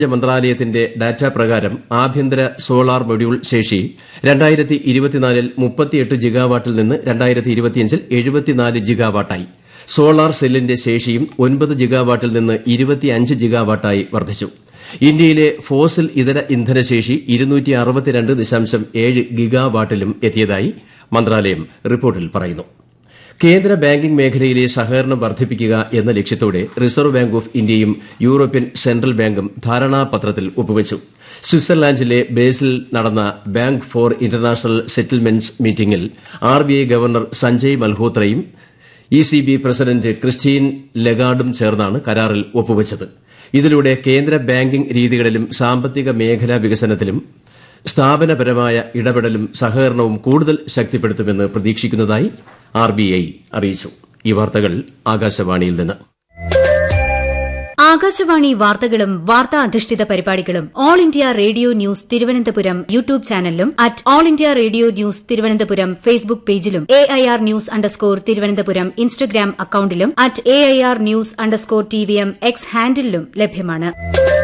മന്ത്രാലയത്തിന്റെ ഡാറ്റ പ്രകാരം ആഭ്യന്തര സോളാർ മൊഡ്യൂൾ ശേഷി ൽ മുപ്പത്തിയെട്ട് ജിഗാവാട്ടിൽ നിന്ന് ൽ ജിഗാവാട്ടായി സോളാർ സെല്ലിന്റെ ശേഷിയും ഒൻപത് ജിഗാവാട്ടിൽ നിന്ന് ഇരുപത്തിയഞ്ച് ജിഗാവാട്ടായി വർദ്ധിച്ചു ഇന്ത്യയിലെ ഫോസിൽ ഇതര ഇന്ധനശേഷി ഗിഗാവാട്ടിലും എത്തിയതായി മന്ത്രാലയം റിപ്പോർട്ടിൽ പറയുന്നു കേന്ദ്ര ബാങ്കിംഗ് മേഖലയിലെ സഹകരണം വർദ്ധിപ്പിക്കുക എന്ന ലക്ഷ്യത്തോടെ റിസർവ് ബാങ്ക് ഓഫ് ഇന്ത്യയും യൂറോപ്യൻ സെൻട്രൽ ബാങ്കും ധാരണാപത്രത്തിൽ ഒപ്പുവച്ചു സ്വിറ്റ്സർലാൻഡിലെ ബേസിൽ നടന്ന ബാങ്ക് ഫോർ ഇന്റർനാഷണൽ സെറ്റിൽമെന്റ്സ് മീറ്റിംഗിൽ ആർബിഐ ഗവർണർ സഞ്ജയ് മൽഹോത്രയും ഇസിബി പ്രസിഡന്റ് ക്രിസ്റ്റീൻ ലഗാർഡും ചേർന്നാണ് കരാറിൽ ഒപ്പുവച്ചത് ഇതിലൂടെ കേന്ദ്ര ബാങ്കിംഗ് രീതികളിലും സാമ്പത്തിക മേഖലാ വികസനത്തിലും സ്ഥാപനപരമായ ഇടപെടലും സഹകരണവും കൂടുതൽ ശക്തിപ്പെടുത്തുമെന്ന് പ്രതീക്ഷിക്കുന്നതായി ആർബിഐ അറിയിച്ചു ഈ വാർത്തകൾ ആകാശവാണിയിൽ നിന്ന് ആകാശവാണി വാർത്തകളും വാർത്താ അധിഷ്ഠിത പരിപാടികളും All India Radio News Thiruvananthapuram YouTube ചാനലിലും at All India Radio News Thiruvananthapuram Facebook പേജിലും A I R news underscore Thiruvananthapuram Instagram അക്കൌണ്ടിലും at A I R news underscore T V M X ഹാൻഡിലും ലഭ്യമാണ്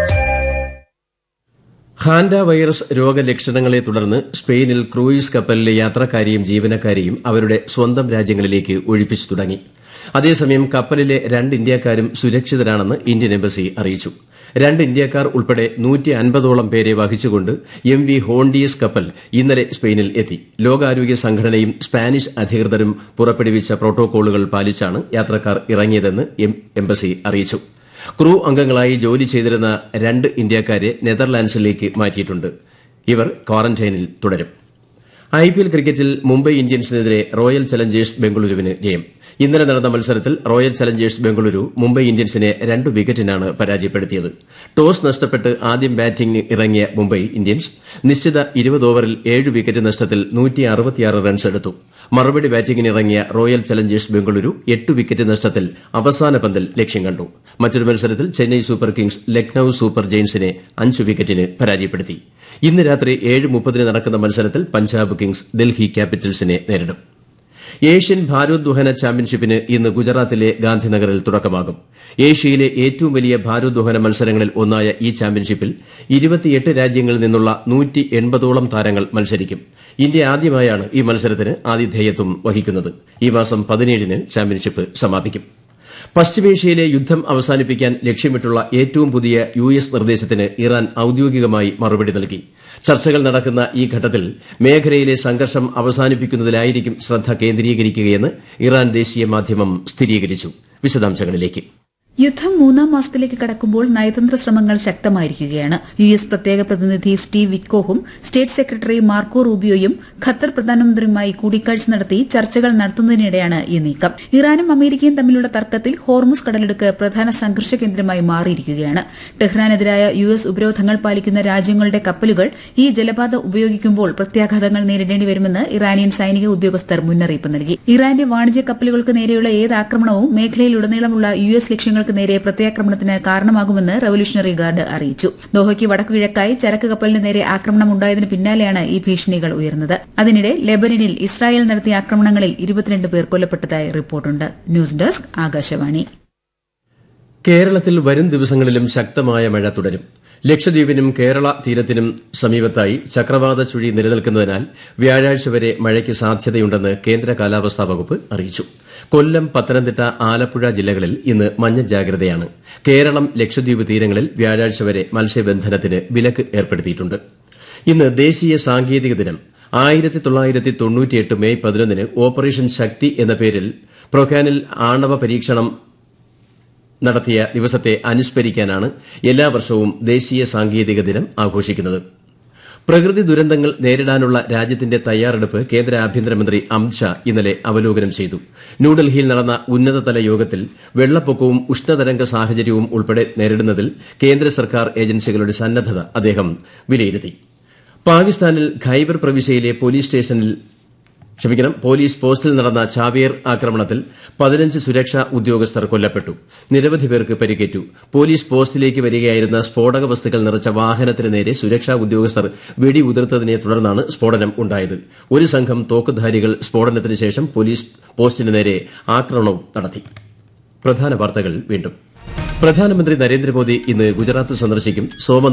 ഹാൻഡ വൈറസ് രോഗലക്ഷണങ്ങളെ തുടർന്ന് സ്പെയിനിൽ ക്രൂയിസ് കപ്പലിലെ യാത്രക്കാരെയും ജീവനക്കാരെയും അവരുടെ സ്വന്തം രാജ്യങ്ങളിലേക്ക് ഒഴിപ്പിച്ചു തുടങ്ങി അതേസമയം കപ്പലിലെ രണ്ട് ഇന്ത്യക്കാരും സുരക്ഷിതരാണെന്ന് ഇന്ത്യൻ എംബസി അറിയിച്ചു രണ്ട് ഇന്ത്യക്കാർ ഉൾപ്പെടെ നൂറ്റി അൻപതോളം പേരെ വഹിച്ചുകൊണ്ട് എം വി ഹോണ്ടിയസ് കപ്പൽ ഇന്നലെ സ്പെയിനിൽ എത്തി ലോകാരോഗ്യ സംഘടനയും സ്പാനിഷ് അധികൃതരും പുറപ്പെടുവിച്ച പ്രോട്ടോകോളുകൾ പാലിച്ചാണ് യാത്രക്കാർ ഇറങ്ങിയതെന്ന് എംബസി അറിയിച്ചു ക്രൂ അംഗങ്ങളായി ജോലി ചെയ്തിരുന്ന രണ്ട് ഇന്ത്യക്കാരെ നെതർലാൻഡ്സിലേക്ക് മാറ്റിയിട്ടുണ്ട് ഇവർ ക്വാറന്റൈനിൽ തുടരും ഐപിഎൽ ക്രിക്കറ്റിൽ മുംബൈ ഇന്ത്യൻസിനെതിരെ റോയൽ ചലഞ്ചേഴ്സ് ബംഗളൂരുവിന് ജയം ഇന്നലെ നടന്ന മത്സരത്തിൽ റോയൽ ചലഞ്ചേഴ്സ് ബംഗളൂരു മുംബൈ ഇന്ത്യൻസിനെ രണ്ട് വിക്കറ്റിനാണ് പരാജയപ്പെടുത്തിയത് ടോസ് നഷ്ടപ്പെട്ട് ആദ്യം ബാറ്റിംഗിന് ഇറങ്ങിയ മുംബൈ ഇന്ത്യൻസ് നിശ്ചിത ഇരുപത് ഓവറിൽ ഏഴ് വിക്കറ്റ് നഷ്ടത്തിൽ റൺസ് എടുത്തു മറുപടി ബാറ്റിംഗിനിറങ്ങിയ റോയൽ ചലഞ്ചേഴ്സ് ബംഗളൂരു എട്ട് വിക്കറ്റ് നഷ്ടത്തിൽ അവസാന പന്തിൽ ലക്ഷ്യം കണ്ടു മറ്റൊരു മത്സരത്തിൽ Chennai Super Kings Lucknow Super ജെയിൻസിനെ അഞ്ച് വിക്കറ്റിന് പരാജയപ്പെടുത്തി ഇന്ന് രാത്രി ഏഴ് മുപ്പതിന് നടക്കുന്ന മത്സരത്തിൽ പഞ്ചാബ് കിങ്സ് ഡൽഹി ക്യാപിറ്റൽസിനെ നേരിടും ഏഷ്യൻ ഭാരോദ്വഹന ചാമ്പ്യൻഷിപ്പിന് ഇന്ന് ഗുജറാത്തിലെ ഗാന്ധിനഗറിൽ തുടക്കമാകും ഏഷ്യയിലെ ഏറ്റവും വലിയ ഭാരോദ്വഹന മത്സരങ്ങളിൽ ഒന്നായ ഈ ചാമ്പ്യൻഷിപ്പിൽ ഇരുപത്തിയെട്ട് രാജ്യങ്ങളിൽ നിന്നുള്ള നൂറ്റി എൺപതോളം താരങ്ങൾ മത്സരിക്കും ഇന്ത്യ ആദ്യമായാണ് ഈ മത്സരത്തിന് ആതിഥേയത്വം വഹിക്കുന്നത് ഈ മാസം പതിനേഴിന് ചാമ്പ്യൻഷിപ്പ് സമാപിക്കും പശ്ചിമേഷ്യയിലെ യുദ്ധം അവസാനിപ്പിക്കാൻ ലക്ഷ്യമിട്ടുള്ള ഏറ്റവും പുതിയ യു എസ് നിർദ്ദേശത്തിന് ഇറാൻ ഔദ്യോഗികമായി മറുപടി നൽകി ചർച്ചകൾ നടക്കുന്ന ഈ ഘട്ടത്തിൽ മേഖലയിലെ സംഘർഷം അവസാനിപ്പിക്കുന്നതിലായിരിക്കും ശ്രദ്ധ കേന്ദ്രീകരിക്കുകയെന്ന് ഇറാൻ ദേശീയ മാധ്യമം സ്ഥിരീകരിച്ചു വിശദാംശങ്ങളിലേക്ക് യുദ്ധം മൂന്നാം മാസത്തിലേക്ക് കടക്കുമ്പോൾ നയതന്ത്ര ശ്രമങ്ങൾ ശക്തമായിരിക്കുകയാണ് യു എസ് പ്രത്യേക പ്രതിനിധി സ്റ്റീവ് വിറ്റ്കോഹും സ്റ്റേറ്റ് സെക്രട്ടറി മാർക്കോ റൂബിയോയും ഖത്തർ പ്രധാനമന്ത്രിയുമായി കൂടിക്കാഴ്ച നടത്തി ചർച്ചകൾ നടത്തുന്നതിനിടെയാണ് ഈ നീക്കം ഇറാനും അമേരിക്കയും തമ്മിലുള്ള തർക്കത്തിൽ ഹോർമുസ് കടലെടുക്ക് പ്രധാന സംഘർഷ കേന്ദ്രമായി മാറിയിരിക്കുകയാണ് ടെഹ്റാനെതിരായ യു എസ് ഉപരോധങ്ങൾ പാലിക്കുന്ന രാജ്യങ്ങളുടെ കപ്പലുകൾ ഈ ജലപാത ഉപയോഗിക്കുമ്പോൾ പ്രത്യാഘാതങ്ങൾ നേരിടേണ്ടി വരുമെന്ന് ഇറാനിയൻ സൈനിക ഉദ്യോഗസ്ഥർ മുന്നറിയിപ്പ് നൽകി ഇറാന്റെ വാണിജ്യ കപ്പലുകൾക്ക് നേരെയുള്ള ഏത് ആക്രമണവും മേഖലയിലുടനീളമുള്ള യു എസ് ലക്ഷ്യങ്ങൾക്ക് നേരെ പ്രത്യാക്രമണത്തിന് കാരണമാകുമെന്ന് റവല്യൂഷണറി ഗാർഡ് അറിയിച്ചു ദോഹയ്ക്ക് വടക്കുകിഴക്കായി ചരക്ക് കപ്പലിന് നേരെ ആക്രമണം ഉണ്ടായതിന് പിന്നാലെയാണ് ഈ ഭീഷണികൾ ഉയർന്നത് അതിനിടെ ലെബനനിൽ ഇസ്രായേൽ നടത്തിയ ആക്രമണങ്ങളിൽ ഇരുപത്തിരണ്ട് പേർ കൊല്ലപ്പെട്ടതായി റിപ്പോർട്ടുണ്ട് ന്യൂസ് ഡെസ്ക് ആകാശവാണി കേരളത്തിൽ വരും ദിവസങ്ങളിലും ശക്തമായ മഴ തുടരും ലക്ഷദ്വീപിനും കേരള തീരത്തിനും സമീപത്തായി ചക്രവാത ചുഴി നിലനിൽക്കുന്നതിനാൽ വ്യാഴാഴ്ച വരെ മഴയ്ക്ക് സാധ്യതയുണ്ടെന്ന് കേന്ദ്ര കാലാവസ്ഥാ വകുപ്പ് അറിയിച്ചു കൊല്ലം പത്തനംതിട്ട ആലപ്പുഴ ജില്ലകളിൽ ഇന്ന് മഞ്ഞ ജാഗ്രതയാണ് കേരളം ലക്ഷദ്വീപ് തീരങ്ങളിൽ വ്യാഴാഴ്ച വരെ മത്സ്യബന്ധനത്തിന് വിലക്ക് ഏർപ്പെടുത്തിയിട്ടുണ്ട് ഇന്ന് ദേശീയ സാങ്കേതിക ദിനം ആയിരത്തി തൊള്ളായിരത്തി തൊണ്ണൂറ്റിയെട്ട് മെയ് പതിനൊന്നിന് ഓപ്പറേഷൻ ശക്തി എന്ന പേരിൽ പ്രൊഖാനിൽ ആണവ പരീക്ഷണം നടത്തിയ ദിവസത്തെ അനുസ്മരിക്കാനാണ് എല്ലാ വർഷവും ദേശീയ സാങ്കേതിക ദിനം ആഘോഷിക്കുന്നത് പ്രകൃതി ദുരന്തങ്ങൾ നേരിടാനുള്ള രാജ്യത്തിന്റെ തയ്യാറെടുപ്പ് കേന്ദ്ര ആഭ്യന്തരമന്ത്രി അമിത്ഷാ ഇന്നലെ അവലോകനം ചെയ്തു ന്യൂഡൽഹിയിൽ നടന്ന ഉന്നതതല യോഗത്തിൽ വെള്ളപ്പൊക്കവും ഉഷ്ണതരംഗ സാഹചര്യവും ഉൾപ്പെടെ നേരിടുന്നതിൽ കേന്ദ്ര സർക്കാർ ഏജൻസികളുടെ സന്നദ്ധത അദ്ദേഹം വിലയിരുത്തി പാകിസ്ഥാനിൽ ഖൈബർ പ്രവിശ്യയിലെ പോലീസ് സ്റ്റേഷനിൽ ക്ഷമിക്കണം പോലീസ് പോസ്റ്റിൽ നടന്ന ചാവേർ ആക്രമണത്തിൽ പതിനഞ്ച് സുരക്ഷാ ഉദ്യോഗസ്ഥർ കൊല്ലപ്പെട്ടു നിരവധി പേർക്ക് പരിക്കേറ്റു പോലീസ് പോസ്റ്റിലേക്ക് വരികയായിരുന്ന സ്ഫോടക വസ്തുക്കൾ നിറച്ച വാഹനത്തിന് നേരെ സുരക്ഷാ ഉദ്യോഗസ്ഥർ വെടിയുതിർത്തതിനെ തുടർന്നാണ് സ്ഫോടനം ഉണ്ടായത് ഒരു സംഘം തോക്കുധാരികൾ സ്ഫോടനത്തിന് ശേഷം പോലീസ് പോസ്റ്റിന് നേരെ ആക്രമണവും നടത്തി പ്രധാന വാർത്തകൾ വീണ്ടും പ്രധാനമന്ത്രി നരേന്ദ്രമോദി ഇന്ന് ഗുജറാത്ത് സന്ദർശിക്കും സോമനാഥ്